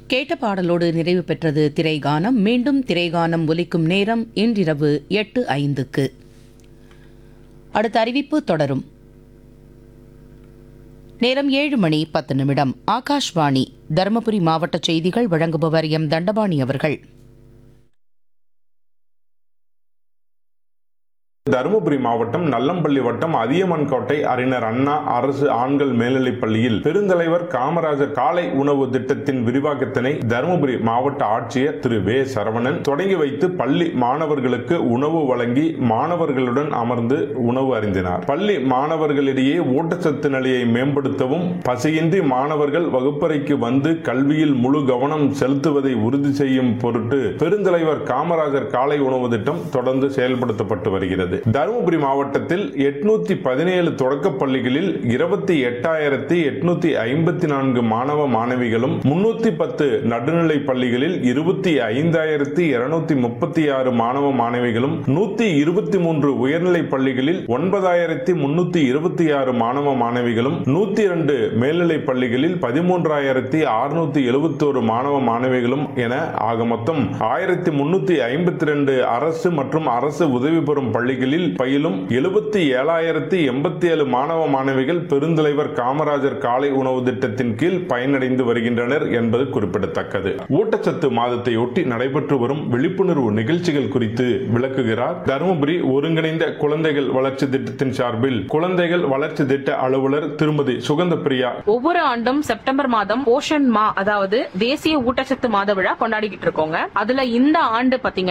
கேட்ட பாடலோடு நிறைவு பெற்றது திரைகானம் மீண்டும் திரைகானம் ஒலிக்கும் நேரம் இன்றிரவு எட்டு ஐந்துக்கு அடுத்த அறிவிப்பு தொடரும் நேரம் ஏழு மணி பத்து நிமிடம் ஆகாஷ்வாணி தருமபுரி மாவட்ட செய்திகள் வழங்குபவர் எம் தண்டபாணி அவர்கள் தருமபுரி மாவட்டம் நல்லம்பள்ளி வட்டம் அதியமன்கோட்டை அறிஞர் அண்ணா அரசு ஆண்கள் மேல்நிலைப் பள்ளியில் பெருந்தலைவர் காமராஜர் காலை உணவு திட்டத்தின் விரிவாக்கத்தினை தருமபுரி மாவட்ட ஆட்சியர் திரு வே சரவணன் தொடங்கி வைத்து பள்ளி மாணவர்களுக்கு உணவு வழங்கி மாணவர்களுடன் அமர்ந்து உணவு அறிந்தினார் பள்ளி மாணவர்களிடையே ஊட்டச்சத்து நிலையை மேம்படுத்தவும் பசியின்றி மாணவர்கள் வகுப்பறைக்கு வந்து கல்வியில் முழு கவனம் செலுத்துவதை உறுதி செய்யும் பொருட்டு பெருந்தலைவர் காமராஜர் காலை உணவு திட்டம் தொடர்ந்து செயல்படுத்தப்பட்டு வருகிறது தருமபுரி மாவட்டத்தில் எட்நூத்தி பதினேழு தொடக்க பள்ளிகளில் இருபத்தி எட்டாயிரத்தி எட்நூத்தி ஐம்பத்தி நான்கு மாணவ மாணவிகளும் முன்னூத்தி பத்து நடுநிலை பள்ளிகளில் இருபத்தி ஐந்தாயிரத்தி இருநூத்தி முப்பத்தி ஆறு மாணவ மாணவிகளும் நூத்தி இருபத்தி மூன்று உயர்நிலை பள்ளிகளில் ஒன்பதாயிரத்தி முன்னூத்தி இருபத்தி ஆறு மாணவ மாணவிகளும் நூத்தி இரண்டு மேல்நிலை பள்ளிகளில் பதிமூன்றாயிரத்தி அறுநூத்தி எழுபத்தோரு மாணவ மாணவிகளும் என ஆக மொத்தம் ஆயிரத்தி முன்னூத்தி ஐம்பத்தி ரெண்டு அரசு மற்றும் அரசு உதவி பெறும் பள்ளிகளில் பயிலும் எழுபத்தி ஏழாயிரத்தி எண்பத்தி ஏழு மாணவ மாணவிகள் பெருந்தலைவர் காமராஜர் காலை உணவு திட்டத்தின் கீழ் பயனடைந்து வருகின்றனர் என்பது குறிப்பிடத்தக்கது ஊட்டச்சத்து மாதத்தை ஒட்டி நடைபெற்று வரும் விழிப்புணர்வு நிகழ்ச்சிகள் குறித்து விளக்குகிறார் தருமபுரி ஒருங்கிணைந்த குழந்தைகள் வளர்ச்சி திட்டத்தின் சார்பில் குழந்தைகள் வளர்ச்சி திட்ட அலுவலர் திருமதி சுகந்த பிரியா ஒவ்வொரு ஆண்டும் செப்டம்பர் மாதம் போஷன் மா அதாவது தேசிய ஊட்டச்சத்து மாத விழா கொண்டாடிக்கிட்டு இருக்கோங்க அதுல இந்த ஆண்டு பாத்தீங்கன்னா